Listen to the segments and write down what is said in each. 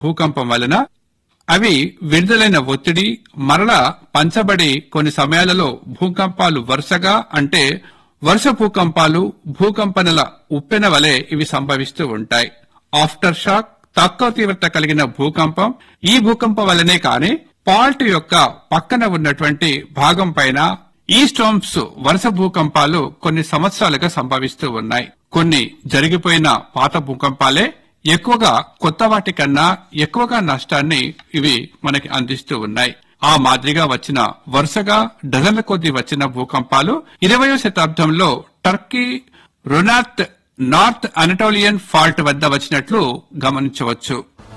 భూకంపం వలన అవి విడుదలైన ఒత్తిడి మరలా పంచబడి కొన్ని సమయాలలో భూకంపాలు వరుసగా అంటే వరుస భూకంపాలు భూకంపనల ఉప్పెన వలె ఇవి సంభవిస్తూ ఉంటాయి ఆఫ్టర్ షాక్ తక్కువ తీవ్రత కలిగిన భూకంపం ఈ భూకంపం వల్లనే కాని పాల్ట్ యొక్క పక్కన ఉన్నటువంటి భాగం పైన ఈ స్టోమ్స్ వరుస భూకంపాలు కొన్ని సంవత్సరాలుగా సంభవిస్తూ ఉన్నాయి కొన్ని జరిగిపోయిన పాత భూకంపాలే ఎక్కువగా కొత్త వాటి కన్నా ఎక్కువగా నష్టాన్ని ఇవి మనకి అందిస్తూ ఉన్నాయి ఆ మాదిరిగా వచ్చిన వరుసగా డజన్ల కొద్దీ వచ్చిన భూకంపాలు ఇరవయో శతాబ్దంలో టర్కీ రునాత్ నార్త్ అనటోలియన్ ఫాల్ట్ వద్ద వచ్చినట్లు గమనించవచ్చు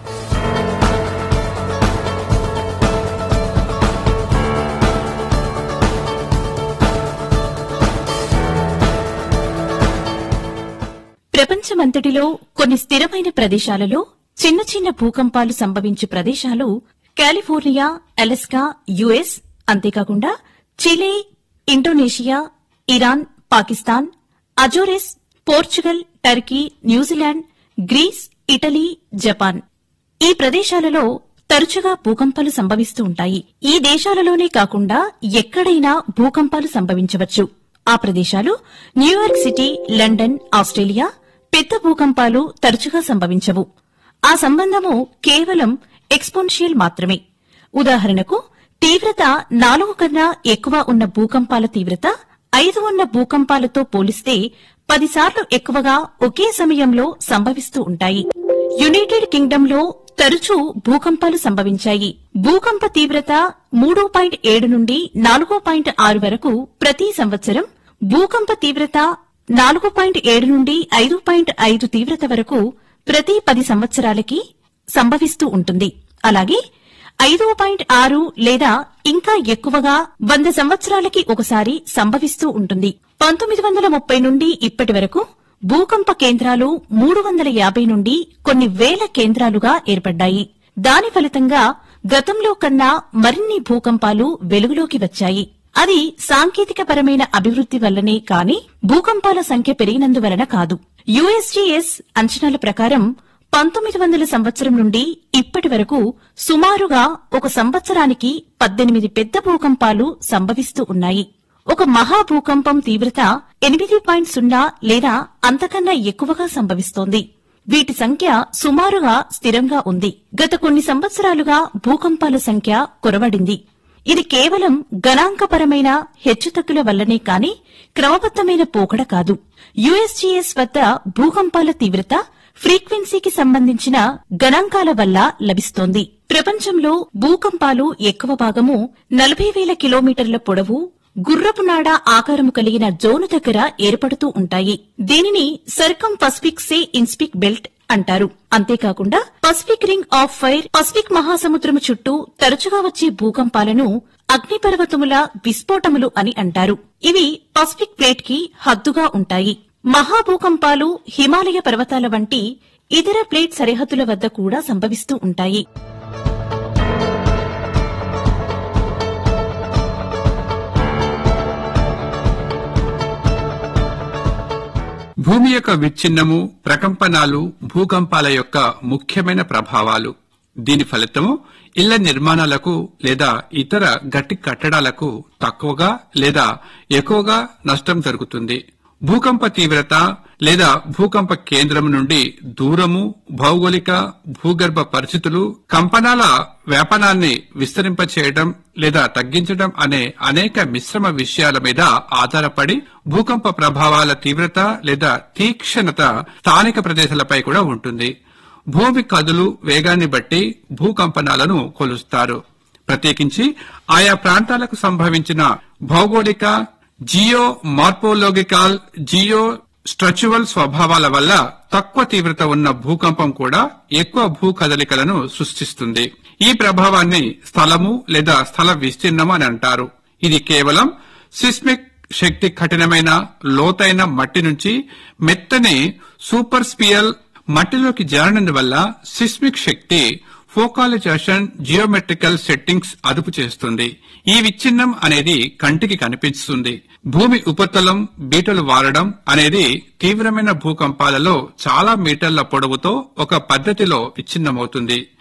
ప్రపంచమంతటిలో కొన్ని స్థిరమైన ప్రదేశాలలో చిన్న చిన్న భూకంపాలు సంభవించే ప్రదేశాలు కాలిఫోర్నియా అలస్కా యుఎస్ అంతేకాకుండా Chile Indonesia Iran Pakistan Azores Portugal Turkey New Zealand Greece Italy Japan ఈ ప్రదేశాలలో తరచుగా భూకంపాలు సంభవిస్తూ ఉంటాయి ఈ దేశాలలోనే కాకుండా ఎక్కడైనా భూకంపాలు సంభవించవచ్చు ఆ ప్రదేశాలు న్యూయార్క్ సిటీ లండన్ ఆస్ట్రేలియా పెద్ద భూకంపాలు తరచుగా సంభవించవు ఆ సంబంధము కేవలం ఎక్స్పోన్షియల్ మాత్రమే ఉదాహరణకు తీవ్రత నాలుగు కన్నా ఎక్కువ ఉన్న భూకంపాల తీవ్రత ఐదు ఉన్న భూకంపాలతో పోలిస్తే పదిసార్లు ఎక్కువగా ఒకే సమయంలో సంభవిస్తూ ఉంటాయి యునైటెడ్ కింగ్డమ్ లో తరచూ భూకంపాలు సంభవించాయి భూకంప తీవ్రత మూడు పాయింట్ ఏడు నుండి నాలుగు పాయింట్ ఆరు వరకు ప్రతి సంవత్సరం భూకంప తీవ్రత నాలుగు పాయింట్ ఏడు నుండి ఐదు పాయింట్ ఐదు తీవ్రత వరకు ప్రతి పది సంవత్సరాలకి సంభవిస్తూ ఉంటుంది అలాగే ఐదు పాయింట్ ఆరు లేదా ఇంకా ఎక్కువగా వంద సంవత్సరాలకి ఒకసారి సంభవిస్తూ ఉంటుంది పంతొమ్మిది వందల ముప్పై నుండి ఇప్పటి వరకు భూకంప కేంద్రాలు మూడు వందల యాభై నుండి కొన్ని వేల కేంద్రాలుగా ఏర్పడ్డాయి దాని ఫలితంగా గతంలో కన్నా మరిన్ని భూకంపాలు వెలుగులోకి వచ్చాయి అది సాంకేతికపరమైన అభివృద్ది వల్లనే కాని భూకంపాల సంఖ్య పెరిగినందువలన కాదు యుఎస్జీఎస్ అంచనాల ప్రకారం పంతొమ్మిది వందల సంవత్సరం నుండి ఇప్పటి వరకు సుమారుగా ఒక సంవత్సరానికి పద్దెనిమిది పెద్ద భూకంపాలు సంభవిస్తూ ఉన్నాయి ఒక మహా భూకంపం తీవ్రత ఎనిమిది పాయింట్ సున్నా లేదా అంతకన్నా ఎక్కువగా సంభవిస్తోంది వీటి సంఖ్య సుమారుగా స్థిరంగా ఉంది గత కొన్ని సంవత్సరాలుగా భూకంపాల సంఖ్య కొరవడింది ఇది కేవలం గణాంకపరమైన హెచ్చుతగ్గుల వల్లనే కాని క్రమబద్దమైన పోకడ కాదు యుఎస్జీఎస్ వద్ద భూకంపాల తీవ్రత ఫ్రీక్వెన్సీకి సంబంధించిన గణాంకాల వల్ల లభిస్తోంది ప్రపంచంలో భూకంపాలు ఎక్కువ భాగము నలభై వేల కిలోమీటర్ల పొడవు గుర్రపు నాడ ఆకారము కలిగిన జోను దగ్గర ఏర్పడుతూ ఉంటాయి దీనిని సర్కం పసిఫిక్ సే ఇన్స్పిక్ బెల్ట్ అంటారు అంతేకాకుండా Pacific ring of fire Pacific మహాసముద్రము చుట్టూ తరచుగా వచ్చే భూకంపాలను అగ్నిపర్వతముల విస్ఫోటములు అని అంటారు ఇవి పసిఫిక్ ప్లేట్ కి హద్దుగా ఉంటాయి మహాభూకంపాలు హిమాలయ పర్వతాల వంటి ఇతర ప్లేట్ సరిహద్దుల వద్ద కూడా సంభవిస్తూ ఉంటాయి భూమి యొక్క విచ్ఛిన్నము ప్రకంపనాలు భూకంపాల యొక్క ముఖ్యమైన ప్రభావాలు దీని ఫలితము ఇళ్ల నిర్మాణాలకు లేదా ఇతర గట్టి కట్టడాలకు తక్కువగా లేదా ఎక్కువగా నష్టం జరుగుతుంది భూకంప తీవ్రత లేదా భూకంప కేంద్రం నుండి దూరము భౌగోళిక భూగర్భ పరిస్థితులు కంపనాల వ్యాపనాన్ని విస్తరింపచేయడం లేదా తగ్గించడం అనే అనేక మిశ్రమ విషయాల మీద ఆధారపడి భూకంప ప్రభావాల తీవ్రత లేదా తీక్షణత స్థానిక ప్రదేశాలపై కూడా ఉంటుంది భూమి కదులు వేగాన్ని బట్టి భూకంపనాలను కొలుస్తారు ప్రత్యేకించి ఆయా ప్రాంతాలకు సంభవించిన భౌగోళిక జియో మార్పోలోగికాల్ జియో స్ట్రచువల్ స్వభావాల వల్ల తక్కువ తీవ్రత ఉన్న భూకంపం కూడా ఎక్కువ భూ కదలికలను సృష్టిస్తుంది ఈ ప్రభావాన్ని స్థలము లేదా స్థల విస్తీర్ణము అని అంటారు ఇది కేవలం సిస్మిక్ శక్తి కఠినమైన లోతైన మట్టి నుంచి మెత్తని సూపర్ స్పియల్ మట్టిలోకి జారినందువల్ల సిస్మిక్ శక్తి ఫోకాలైజేషన్ జియోమెట్రికల్ సెట్టింగ్స్ అదుపు చేస్తుంది ఈ విచ్ఛిన్నం అనేది కంటికి కనిపిస్తుంది భూమి ఉపరితలం బీటలు వారడం అనేది తీవ్రమైన భూకంపాలలో చాలా మీటర్ల పొడవుతో ఒక పద్ధతిలో విచ్ఛిన్నమవుతుంది